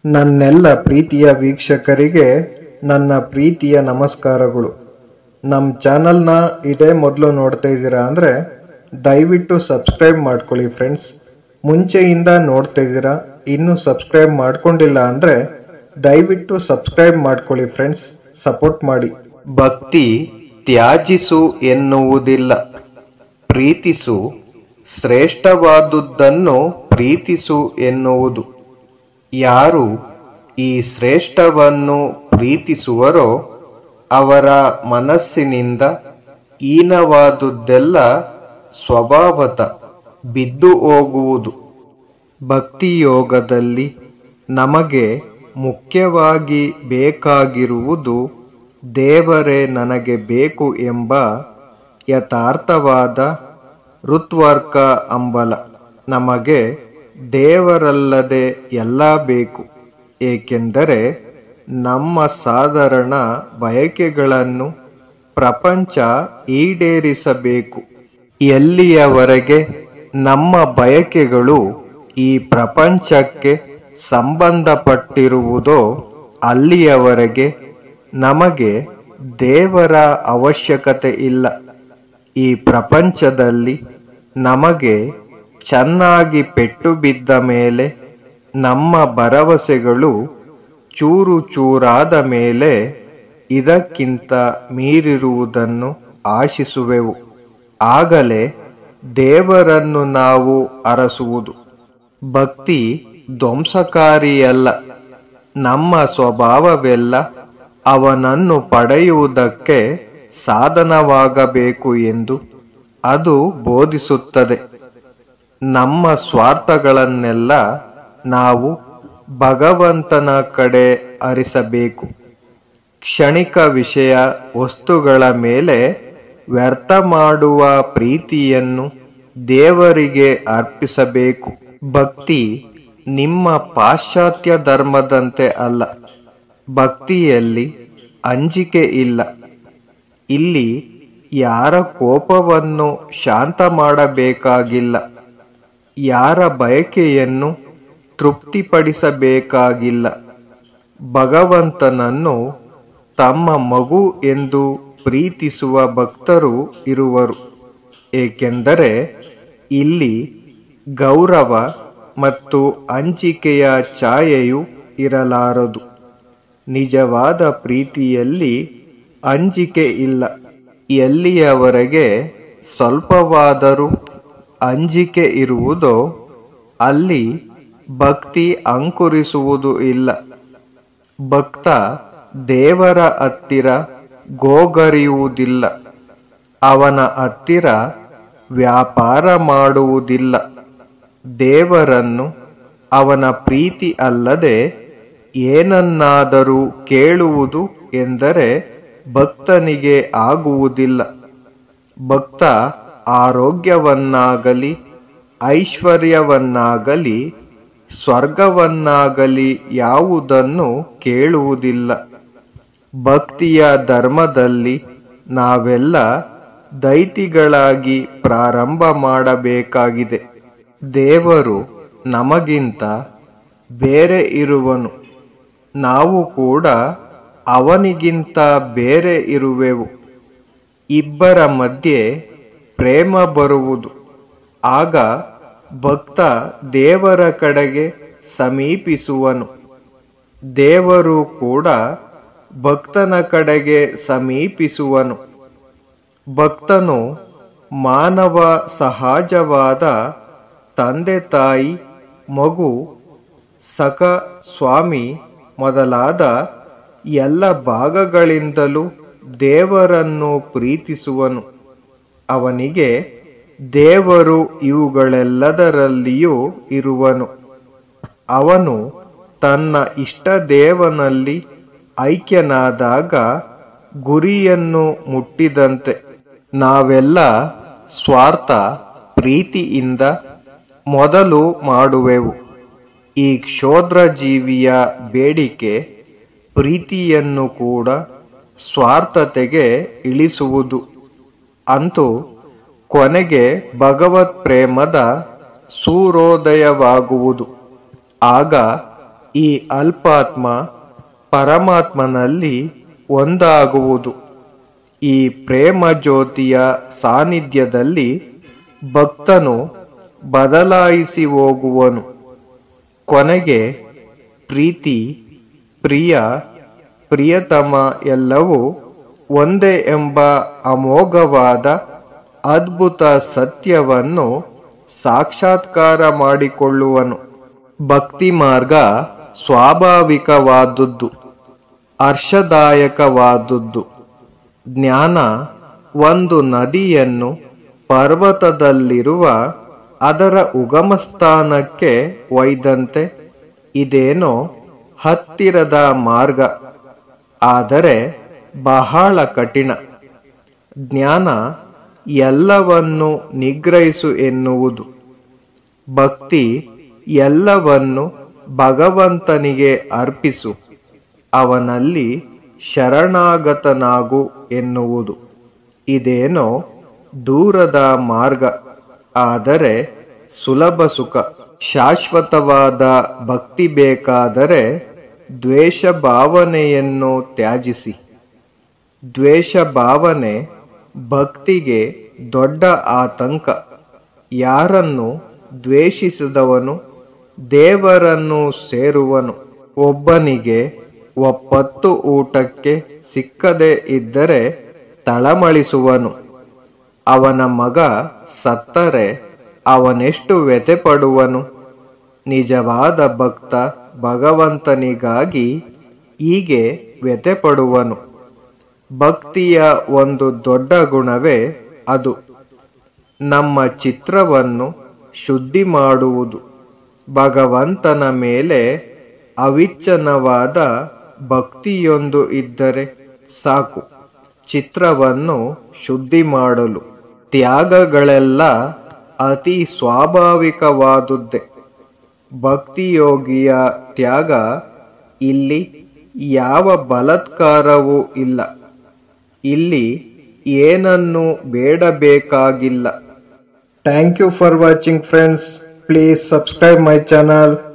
ನನ್ನೆಲ್ಲ ಪ್ರೀತಿಯ ವೀಕ್ಷಕರಿಗೆ ನನ್ನ ಪ್ರೀತಿಯ ನಮಸ್ಕಾರಗಳು ನಮ್ಮ ಚಾನಲ್ನ ಇದೇ ಮೊದಲು ನೋಡ್ತಾ ಇದ್ದೀರಾ ಅಂದರೆ ದಯವಿಟ್ಟು ಸಬ್ಸ್ಕ್ರೈಬ್ ಮಾಡ್ಕೊಳ್ಳಿ ಫ್ರೆಂಡ್ಸ್ ಮುಂಚೆಯಿಂದ ನೋಡ್ತಾ ಇದ್ದೀರಾ ಇನ್ನೂ ಸಬ್ಸ್ಕ್ರೈಬ್ ಮಾಡ್ಕೊಂಡಿಲ್ಲ ಅಂದರೆ ದಯವಿಟ್ಟು ಸಬ್ಸ್ಕ್ರೈಬ್ ಮಾಡ್ಕೊಳ್ಳಿ ಫ್ರೆಂಡ್ಸ್ ಸಪೋರ್ಟ್ ಮಾಡಿ ಭಕ್ತಿ ತ್ಯಾಜಿಸು ಎನ್ನುವುದಿಲ್ಲ ಪ್ರೀತಿಸು ಶ್ರೇಷ್ಠವಾದುದನ್ನು ಪ್ರೀತಿಸು ಎನ್ನುವುದು ಯಾರು ಈ ಶ್ರೇಷ್ಠವನ್ನು ಪ್ರೀತಿಸುವರೋ ಅವರ ಮನಸ್ಸಿನಿಂದ ಹೀನವಾದುದೆಲ್ಲ ಸ್ವಭಾವತ ಬಿದ್ದು ಹೋಗುವುದು ಭಕ್ತಿಯೋಗದಲ್ಲಿ ನಮಗೆ ಮುಖ್ಯವಾಗಿ ಬೇಕಾಗಿರುವುದು ದೇವರೇ ನನಗೆ ಬೇಕು ಎಂಬ ಯಥಾರ್ಥವಾದ ಋತ್ವರ್ಕ ಅಂಬಲ ನಮಗೆ ದೇವರಲ್ಲದೆ ಎಲ್ಲ ಬೇಕು ಏಕೆಂದರೆ ನಮ್ಮ ಸಾಧಾರಣ ಬಯಕೆಗಳನ್ನು ಪ್ರಪಂಚ ಈಡೇರಿಸಬೇಕು ಎಲ್ಲಿಯವರೆಗೆ ನಮ್ಮ ಬಯಕೆಗಳು ಈ ಪ್ರಪಂಚಕ್ಕೆ ಸಂಬಂಧಪಟ್ಟಿರುವುದೋ ಅಲ್ಲಿಯವರೆಗೆ ನಮಗೆ ದೇವರ ಅವಶ್ಯಕತೆ ಇಲ್ಲ ಈ ಪ್ರಪಂಚದಲ್ಲಿ ನಮಗೆ ಚೆನ್ನಾಗಿ ಪೆಟ್ಟು ಬಿದ್ದ ಮೇಲೆ ನಮ್ಮ ಭರವಸೆಗಳು ಚೂರು ಚೂರಾದ ಮೇಲೆ ಇದಕ್ಕಿಂತ ಮೀರಿರುವುದನ್ನು ಆಶಿಸುವೆವು ಆಗಲೇ ದೇವರನ್ನು ನಾವು ಅರಸುವುದು ಭಕ್ತಿ ಧ್ವಂಸಕಾರಿಯಲ್ಲ ನಮ್ಮ ಸ್ವಭಾವವೆಲ್ಲ ಅವನನ್ನು ಪಡೆಯುವುದಕ್ಕೆ ಸಾಧನವಾಗಬೇಕು ಎಂದು ಅದು ಬೋಧಿಸುತ್ತದೆ ನಮ್ಮ ಸ್ವಾರ್ಥಗಳನ್ನೆಲ್ಲ ನಾವು ಭಗವಂತನ ಕಡೆ ಹರಿಸಬೇಕು ಕ್ಷಣಿಕ ವಿಷಯ ವಸ್ತುಗಳ ಮೇಲೆ ವ್ಯರ್ಥ ಮಾಡುವ ಪ್ರೀತಿಯನ್ನು ದೇವರಿಗೆ ಅರ್ಪಿಸಬೇಕು ಭಕ್ತಿ ನಿಮ್ಮ ಪಾಶ್ಚಾತ್ಯ ಧರ್ಮದಂತೆ ಅಲ್ಲ ಭಕ್ತಿಯಲ್ಲಿ ಅಂಜಿಕೆ ಇಲ್ಲ ಇಲ್ಲಿ ಯಾರ ಕೋಪವನ್ನು ಶಾಂತ ಮಾಡಬೇಕಾಗಿಲ್ಲ ಯಾರ ಬಯಕೆಯನ್ನು ತೃಪ್ತಿಪಡಿಸಬೇಕಾಗಿಲ್ಲ ಭಗವಂತನನ್ನು ತಮ್ಮ ಮಗು ಎಂದು ಪ್ರೀತಿಸುವ ಭಕ್ತರು ಇರುವರು ಏಕೆಂದರೆ ಇಲ್ಲಿ ಗೌರವ ಮತ್ತು ಅಂಜಿಕೆಯ ಛಾಯೆಯು ಇರಲಾರದು ನಿಜವಾದ ಪ್ರೀತಿಯಲ್ಲಿ ಅಂಜಿಕೆ ಇಲ್ಲ ಎಲ್ಲಿಯವರೆಗೆ ಸ್ವಲ್ಪವಾದರೂ ಅಂಜಿಕೆ ಇರುವುದೋ ಅಲ್ಲಿ ಭಕ್ತಿ ಅಂಕುರಿಸುವುದು ಇಲ್ಲ ಭಕ್ತ ದೇವರ ಹತ್ತಿರ ಗೋಗರಿಯುವುದಿಲ್ಲ ಅವನ ಹತ್ತಿರ ವ್ಯಾಪಾರ ಮಾಡುವುದಿಲ್ಲ ದೇವರನ್ನು ಅವನ ಪ್ರೀತಿ ಅಲ್ಲದೆ ಏನನ್ನಾದರೂ ಕೇಳುವುದು ಎಂದರೆ ಭಕ್ತನಿಗೆ ಆಗುವುದಿಲ್ಲ ಭಕ್ತ ಆರೋಗ್ಯವನ್ನಾಗಲಿ ಐಶ್ವರ್ಯವನ್ನಾಗಲಿ ಸ್ವರ್ಗವನ್ನಾಗಲಿ ಯಾವುದನ್ನು ಕೇಳುವುದಿಲ್ಲ ಭಕ್ತಿಯ ಧರ್ಮದಲ್ಲಿ ನಾವೆಲ್ಲ ದೈತಿಗಳಾಗಿ ಪ್ರಾರಂಭ ಮಾಡಬೇಕಾಗಿದೆ ದೇವರು ನಮಗಿಂತ ಬೇರೆ ಇರುವನು ನಾವು ಕೂಡ ಅವನಿಗಿಂತ ಬೇರೆ ಇರುವೆವು ಇಬ್ಬರ ಮಧ್ಯೆ ಪ್ರೇಮ ಬರುವುದು ಆಗ ಭಕ್ತ ದೇವರ ಕಡೆಗೆ ಸಮೀಪಿಸುವನು ದೇವರು ಕೂಡ ಭಕ್ತನ ಕಡೆಗೆ ಸಮೀಪಿಸುವನು ಭಕ್ತನು ಮಾನವ ಸಹಜವಾದ ತಂದೆ ತಾಯಿ ಮಗು ಸಖ ಸ್ವಾಮಿ ಮೊದಲಾದ ಎಲ್ಲ ಭಾಗಗಳಿಂದಲೂ ದೇವರನ್ನು ಪ್ರೀತಿಸುವನು ಅವನಿಗೆ ದೇವರು ಇವುಗಳೆಲ್ಲದರಲ್ಲಿಯೂ ಇರುವನು ಅವನು ತನ್ನ ಇಷ್ಟ ದೇವನಲ್ಲಿ ಐಕ್ಯನಾದಾಗ ಗುರಿಯನ್ನು ಮುಟ್ಟಿದಂತೆ ನಾವೆಲ್ಲ ಸ್ವಾರ್ಥ ಪ್ರೀತಿಯಿಂದ ಮೊದಲು ಮಾಡುವೆವು ಈ ಕ್ಷೋದ್ರ ಜೀವಿಯ ಬೇಡಿಕೆ ಪ್ರೀತಿಯನ್ನು ಕೂಡ ಸ್ವಾರ್ಥತೆಗೆ ಇಳಿಸುವುದು ಅಂತೂ ಕೊನೆಗೆ ಭಗವತ್ ಪ್ರೇಮದ ಸೂರ್ಯೋದಯವಾಗುವುದು ಆಗ ಈ ಅಲ್ಪಾತ್ಮ ಪರಮಾತ್ಮನಲ್ಲಿ ಒಂದಾಗುವುದು ಈ ಪ್ರೇಮ ಜ್ಯೋತಿಯ ಸಾನ್ನಿಧ್ಯದಲ್ಲಿ ಭಕ್ತನು ಬದಲಾಯಿಸಿ ಹೋಗುವನು ಕೊನೆಗೆ ಪ್ರೀತಿ ಪ್ರಿಯ ಪ್ರಿಯತಮ ಎಲ್ಲವೂ ಒಂದೇ ಎಂಬ ಅಮೋಘವಾದ ಅದ್ಭುತ ಸತ್ಯವನ್ನು ಸಾಕ್ಷಾತ್ಕಾರ ಮಾಡಿಕೊಳ್ಳುವನು ಭಕ್ತಿ ಮಾರ್ಗ ಸ್ವಾಭಾವಿಕವಾದದ್ದು ಹರ್ಷದಾಯಕವಾದದ್ದು ಜ್ಞಾನ ಒಂದು ನದಿಯನ್ನು ಪರ್ವತದಲ್ಲಿರುವ ಅದರ ಉಗಮ ಸ್ಥಾನಕ್ಕೆ ಒಯ್ದಂತೆ ಇದೇನೋ ಹತ್ತಿರದ ಮಾರ್ಗ ಆದರೆ ಬಹಳ ಕಠಿಣ ಜ್ಞಾನ ಎಲ್ಲವನ್ನು ನಿಗ್ರಹಿಸು ಎನ್ನುವುದು ಭಕ್ತಿ ಎಲ್ಲವನ್ನು ಭಗವಂತನಿಗೆ ಅರ್ಪಿಸು ಅವನಲ್ಲಿ ಶರಣಾಗತನಾಗು ಎನ್ನುವುದು ಇದೇನೋ ದೂರದ ಮಾರ್ಗ ಆದರೆ ಸುಲಭ ಸುಖ ಶಾಶ್ವತವಾದ ಭಕ್ತಿ ಬೇಕಾದರೆ ದ್ವೇಷ ಭಾವನೆಯನ್ನು ತ್ಯಾಜಿಸಿ ದ್ವೇಷ ಭಾವನೆ ಭಕ್ತಿಗೆ ದೊಡ್ಡ ಆತಂಕ ಯಾರನ್ನು ದ್ವೇಷಿಸಿದವನು ದೇವರನ್ನು ಸೇರುವನು ಒಬ್ಬನಿಗೆ ಒಪ್ಪತ್ತು ಊಟಕ್ಕೆ ಸಿಕ್ಕದೆ ಇದ್ದರೆ ತಳಮಳಿಸುವನು ಅವನ ಮಗ ಸತ್ತರೆ ಅವನೆಷ್ಟು ವ್ಯಥೆ ಪಡುವನು ನಿಜವಾದ ಭಕ್ತ ಭಗವಂತನಿಗಾಗಿ ಹೀಗೆ ವ್ಯಥೆ ಪಡುವನು ಭಕ್ತಿಯ ಒಂದು ದೊಡ್ಡ ಗುಣವೇ ಅದು ನಮ್ಮ ಚಿತ್ರವನ್ನು ಶುದ್ಧಿ ಮಾಡುವುದು ಭಗವಂತನ ಮೇಲೆ ಅವಿಚ್ಛನ್ನವಾದ ಭಕ್ತಿಯೊಂದು ಇದ್ದರೆ ಸಾಕು ಚಿತ್ರವನ್ನು ಶುದ್ಧಿ ಮಾಡಲು ತ್ಯಾಗಗಳೆಲ್ಲ ಅತಿ ಸ್ವಾಭಾವಿಕವಾದುದ್ದೇ ಭಕ್ತಿಯೋಗಿಯ ತ್ಯಾಗ ಇಲ್ಲಿ ಯಾವ ಬಲತ್ಕಾರವೂ ಇಲ್ಲ ಇಲ್ಲಿ ಏನನ್ನು ಬೇಡಬೇಕಾಗಿಲ್ಲ thank you for watching friends please subscribe my channel